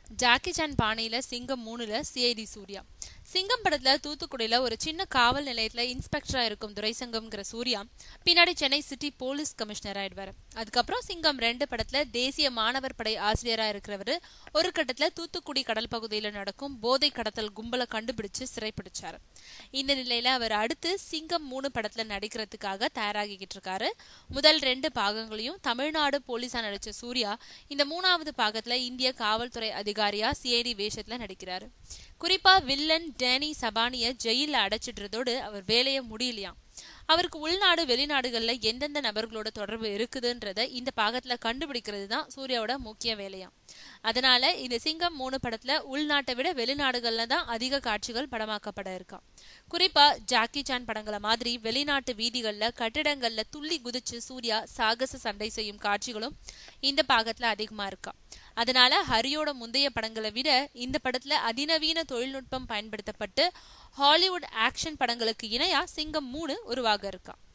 Jackie Chan பாணியில சிங்கம் மூணுல சிஐடி சூர்யா சிங்கம் படத்துல தூத்துக்குடியில ஒரு சின்ன காவல் நிலையத்துல இன்ஸ்பெக்டரா இருக்கும் துரைசங்கம்ங்கிற சூர்யா பின்னாடி சென்னை சிட்டி போலீஸ் கமிஷனர் ஆயிடுவாரு அதுக்கப்புறம் சிங்கம் ரெண்டு படத்துல தேசிய மாணவர் படை ஆசிரியரா இருக்கிறவரு ஒரு கட்டத்துல தூத்துக்குடி கடல் பகுதியில நடக்கும் போதை கடத்தல் கும்பலை கண்டுபிடிச்சு சிறைப்பிடிச்சாரு இந்த நிலையில அவர் அடுத்து சிங்கம் மூணு படத்துல நடிக்கிறதுக்காக தயாராகிக்கிட்டு இருக்காரு முதல் ரெண்டு பாகங்களையும் தமிழ்நாடு போலீஸா நடிச்ச சூர்யா இந்த மூணாவது பாகத்துல இந்திய காவல்துறை அதிகாரியா சிஐடி வேஷத்துல நடிக்கிறாரு குறிப்பா வில்லன் டேனி சபானிய ஜெயில அடைச்சிடுறதோடு அவர் வேலைய முடியலையாம் அவருக்கு உள்நாடு வெளிநாடுகள்ல எந்தெந்த நபர்களோட தொடர்பு இருக்குதுன்றத இந்த பாகத்துல கண்டுபிடிக்கிறது தான் சூர்யாவோட முக்கிய வேலையாம் அதனால இந்த சிங்கம் மூணு படத்துல உள்நாட்டை விட வெளிநாடுகள்ல தான் அதிக காட்சிகள் படமாக்கப்பட இருக்காம் குறிப்பா ஜாக்கி சான் படங்களை மாதிரி வெளிநாட்டு வீதிகள்ல கட்டிடங்கள்ல துள்ளி குதிச்சு சூர்யா சாகச சண்டை செய்யும் காட்சிகளும் இந்த பாகத்துல அதிகமா இருக்காம் அதனால ஹரியோட முந்தைய படங்களை விட இந்த படத்துல அதிநவீன தொழில்நுட்பம் பயன்படுத்தப்பட்டு ஹாலிவுட் ஆக்ஷன் படங்களுக்கு இணையா சிங்கம் மூணு உருவாக இருக்கா